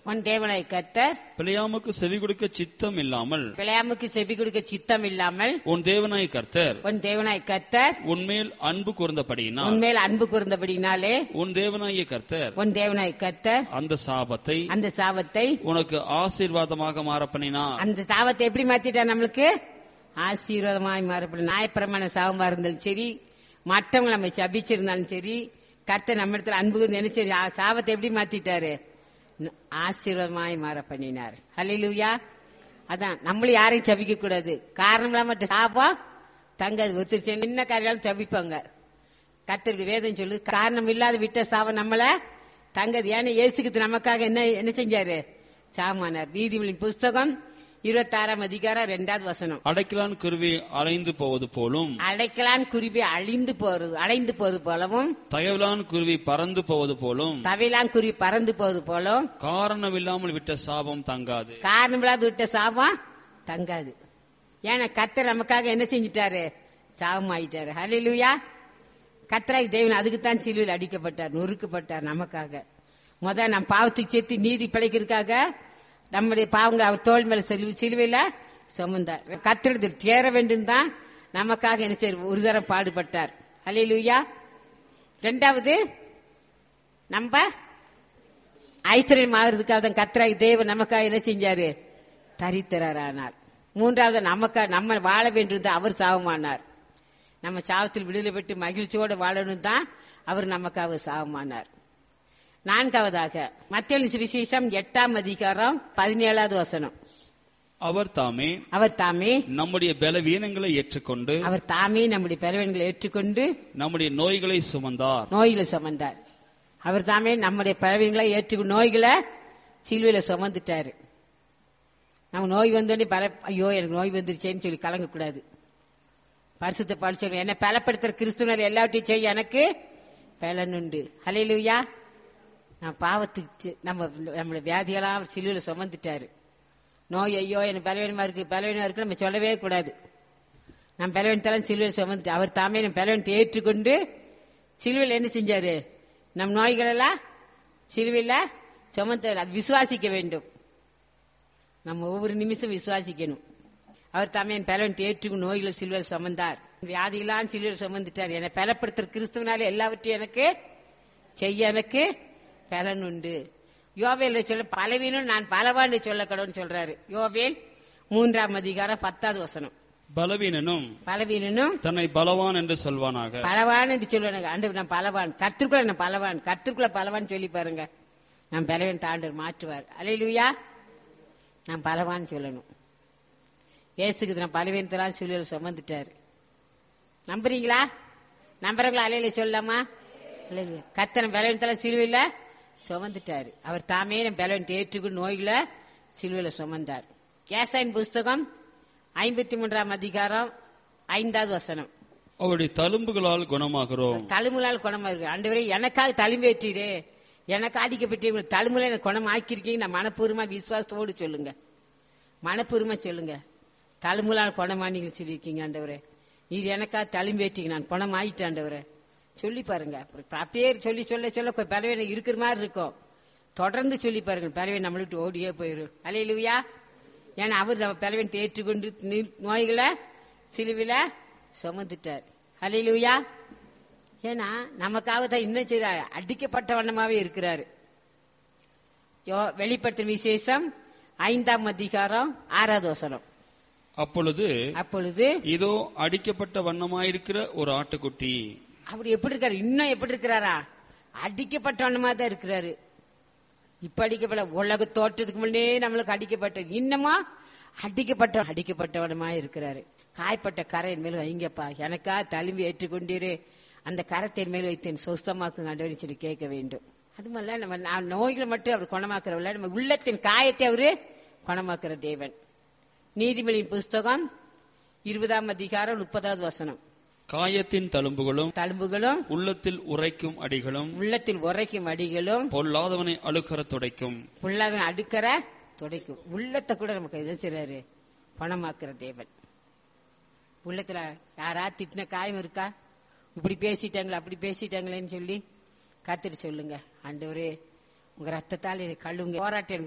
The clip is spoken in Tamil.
உன் தேவனாய் கர்த்தர் பிழையாமுக்கு செவி கொடுக்க சித்தம் இல்லாமல் பிழையாமுக்கு செவி கொடுக்க சித்தம் இல்லாமல் உன் தேவனாய் கர்த்தர் உன் தேவனாய் கர்த்தர் உன்மேல் அன்பு கூர்ந்தபடியினால் உன்மேல் அன்பு கூர்ந்தபடினாலே உன் தேவனாகிய கர்த்தர் உன் தேவனாய் கர்த்தர் அந்த சாபத்தை அந்த சாபத்தை உனக்கு ஆசீர்வாதமாக மாற பண்ணினார் அந்த சாபத்தை எப்படி மாத்திட்டார் நம்மளுக்கு ஆசீர்வாதமாய் மாறப்படும் நியாயப்பிரமாண சாபமா இருந்தாலும் சரி மற்றவங்க நம்ம சபிச்சிருந்தாலும் சரி கர்த்தர் நம்ம இடத்துல அன்பு நினைச்சது ஆ- சாபத்தை எப்படி மாத்திட்டாரு ந- ஆசீர்வாதமாய் மாற பண்ணினார் ஹalleluya அதான் நம்மளும் யாரையும் சபிக்க கூடாது காரணம் இல்லாம சாபம் தங்காது ஒருத்தர் சின்ன காரியாலும் சபிப்பாங்க கர்த்தருக்கு வேதம் சொல்லு காரணம் இல்லாத விட்ட சாபம் நம்மள தங்கது ஏன்னா இயேசுக்கு நமக்காக என்ன என்ன செஞ்சாரு சாமானார் நீதிமொழியின் புஸ்தகம் இருபத்தாறாம் அதிகாரம் ரெண்டாவது வசனம் அடைக்கலான் குருவி அலைந்து போவது போலும் அடைக்கலான் குருவி அழிந்து போறது அலைந்து போறது போலவும் தயவலான் குருவி பறந்து போவது போலும் தவையிலான் குருவி பறந்து போவது போலவும் காரணமில்லாமல் விட்ட சாபம் தங்காது காரணமில்லாத விட்ட சாபம் தங்காது ஏன்னா கர்த்தர் நமக்காக என்ன செஞ்சிட்டாரு சாபம் ஆயிட்டாரு ஹalleluya கர்த்தராய் தேவன் அதுக்குத்தான் சிலுவையில் அடிக்கப்பட்டார் நொறுக்கப்பட்டார் நமக்காக முத நம் பாவத்துக்கு சேர்த்து நீதி பிழைக்கிறதுக்காக நம்முடைய பாவங்க அவர் தோல் மேல சிலு சிலுவையில சுமந்தார் கத்திரத்தில் தேர வேண்டும் தான் நமக்காக என்ன செய்ய ஒரு தரம் பாடுபட்டார் ஹalleluya ரெண்டாவது நம்ம ஐஸ்வர்யம் ஆகிறதுக்காக தான் கத்ராய் தேவன் நமக்காக என்ன செஞ்சாரு தரித்திரரானார் மூன்றாவது நமக்கா நம்ம வாழ வேண்டும் அவர் சாபமானார் நம்ம சாவத்தில் விடுதலை பெற்று மகிழ்ச்சியோடு வாழணும் தான் அவர் நமக்காக சாபமானார் நான்காவதாக மத்திய விசேஷம் எட்டாம் அதிகாரம் பதினேழாவது வசனம் அவர் தாமே அவர் தாமே நம்முடைய பலவீனங்களை ஏற்றுக்கொண்டு அவர் தாமே நம்முடைய பலவீனங்களை ஏற்றுக்கொண்டு நம்முடைய நோய்களை சுமந்தார் நோய்களை சுமந்தார் அவர் தாமே நம்முடைய பலவீனங்களை ஏற்று நோய்களை சிலுவையில சுமந்துட்டாரு நம்ம நோய் வந்தோடனே பல ஐயோ எனக்கு நோய் வந்துருச்சேன்னு சொல்லி கலங்கக்கூடாது பரிசுத்த பால் சொல்லுவோம் என்ன பலப்படுத்துற கிறிஸ்துவனர் எல்லாவற்றையும் செய்ய எனக்கு பலனுண்டு ஹalleluya நான் பாவத்துக்கு சி- நம்ம நம்மளோட வியாதியெல்லாம் சிலுவையில சுமந்துட்டாரு நோய் ஐயோ எனக்கு பலவீனமா இருக்கு பலவீனமா இருக்கு நம்ம சொல்லவே கூடாது நம்ம பலவீனத்தெல்லாம் சிலுவையில் சுமந்துட்டு அவர் தாமே நம்ம பலவீனத்தை ஏற்றுக்கொண்டு சிலுவையில் என்ன செஞ்சாரு நம் நோய்களெல்லாம் சிலுவையில் சுமந்த அது விசுவாசிக்க வேண்டும் நம்ம ஒவ்வொரு நிமிஷம் விசுவாசிக்கணும் அவர் தாமே என் பலவீனத்தை ஏற்று நோய்களை சிலுவையில் சுமந்தார் வியாதியெல்லாம் சிலுவையில் சுமந்துட்டார் என்னை பலப்படுத்துற கிறிஸ்துவனால எல்லாவற்றையும் எனக்கு செய்ய எனக்கு பலன் உண்டு யோவேல் சொல்ல பலவீனம் நான் பலவான்னு சொல்ல கடவுன்னு சொல்றாரு யோவேல் மூன்றாம் அதிகாரம் பத்தாவது வசனம் பலவீனனும் பலவீனனும் தன்னை பலவான் என்று சொல்வானாக பலவான் என்று சொல்லுவாங்க ஆண்டு நான் பலவான் கத்திற்குள்ள நான் பலவான் கத்திற்குள்ள பலவான் சொல்லி பாருங்க நான் பலவன் தாண்டர் மாற்றுவார் அலையிலுயா நான் பலவான் சொல்லணும் ஏசுக்கு நான் பலவீனத்தெல்லாம் சொல்லி சுமந்துட்டாரு நம்புறீங்களா நம்புறவங்களா அலையில சொல்லலாமா இல்லைங்க கத்தனை பலவீனத்தெல்லாம் சிலுவையில் சுமந்துட்டாரு அவர் தாமே நம்ம பலவீனத்தை ஏற்றுக்கு நோய்களை சிலுவையில் சுமந்தார் ஏசாயின் புஸ்தகம் ஐம்பத்தி மூன்றாம் அதிகாரம் ஐந்தாவது வசனம் அவருடைய தழும்புகளால் குணமாகிறோம் தழுமுலால் குணமா இருக்கு ஆண்டவரே எனக்காக தழும்பேற்றிடு எனக்கு அடிக்கப்பட்டு தழுமுல எனக்கு குணம் ஆக்கியிருக்கீங்க நான் மனப்பூர்வமா விசுவாசத்தோடு சொல்லுங்க மனப்பூர்வமா சொல்லுங்க தழுமுலால் குணமானீங்க சொல்லியிருக்கீங்க ஆண்டவரே நீர் எனக்காக தழும்பேற்றிங்க நான் குணம் ஆயிட்டேன் ஆண்டவரே சொல்லி பாருங்க அப்புறம் அப்படியே சொல்லி சொல்ல சொல்ல கொஞ்சம் பலவீனம் இருக்கிற மாதிரி இருக்கும் தொடர்ந்து சொல்லி பாருங்க பலவீனம் நம்மளை விட்டு ஓடியே போயிடும் அலையிலுவியா ஏன்னா அவர் நம்ம பலவீனத்தை ஏற்றுக்கொண்டு நீ- நோய்களை சிலுவில சுமந்துட்டார் அலையிலுவியா ஏன்னா நமக்காக தான் இன்னும் செய்றாரு அடிக்கப்பட்ட வண்ணமாவே இருக்கிறாரு யோ- வெளிப்படுத்தும் விசேஷம் ஐந்தாம் அதிகாரம் ஆறாவது வசனம் அப்பொழுது அப்பொழுது இதோ அடிக்கப்பட்ட வண்ணமாயிருக்கிற ஒரு ஆட்டுக்குட்டி அவர் எப்படி இருக்காரு இன்னும் எப்படி இருக்கிறாரா அடிக்கப்பட்ட வண்ணமா தான் இருக்கிறாரு இப்ப அடிக்கப்பட உலக தோற்றத்துக்கு முன்னே நம்மளுக்கு அடிக்கப்பட்ட இன்னமா அடிக்கப்பட்ட அடிக்கப்பட்டவனமா இருக்கிறாரு காய்ப்பட்ட கரையின் மேல் வைங்கப்பா எனக்கா தழும்பி ஏற்றுக்கொண்டீரு அந்த கரத்தின் மேல் வைத்தேன் சொஸ்தமாக்குங்க ஆண்டவரே சொல்லி கேட்க வேண்டும் அது மாதிரிலாம் நம்ம நான் நோய்களை மட்டும் அவர் குணமாக்குறவில்ல நம்ம உள்ளத்தின் காயத்தை அவரு குணமாக்குற தேவன் நீதிமொழியின் புஸ்தகம் இருபதாம் அதிகாரம் முப்பதாவது வசனம் காயத்தின் தழும்புகளும் தழும்புகளும் உள்ளத்தில் உரைக்கும் அடிகளும் உள்ளத்தில் உரைக்கும் அடிகளும் பொல்லாதவனை அழுகற துடைக்கும் புல்லாதவன் அடுக்கிற துடைக்கும் உள்ளத்தை கூட நமக்கு எது செய்றாரு பணமாக்குற தேவன் உள்ளத்துல யாரா திட்டின காயம் இருக்கா இப்படி பேசிட்டாங்களா அப்படி பேசிட்டாங்களேன்னு சொல்லி காத்துட்டு சொல்லுங்க ஆண்டவரே உங்க ரத்தத்தால் என்னை கழுவுங்க போராட்டம்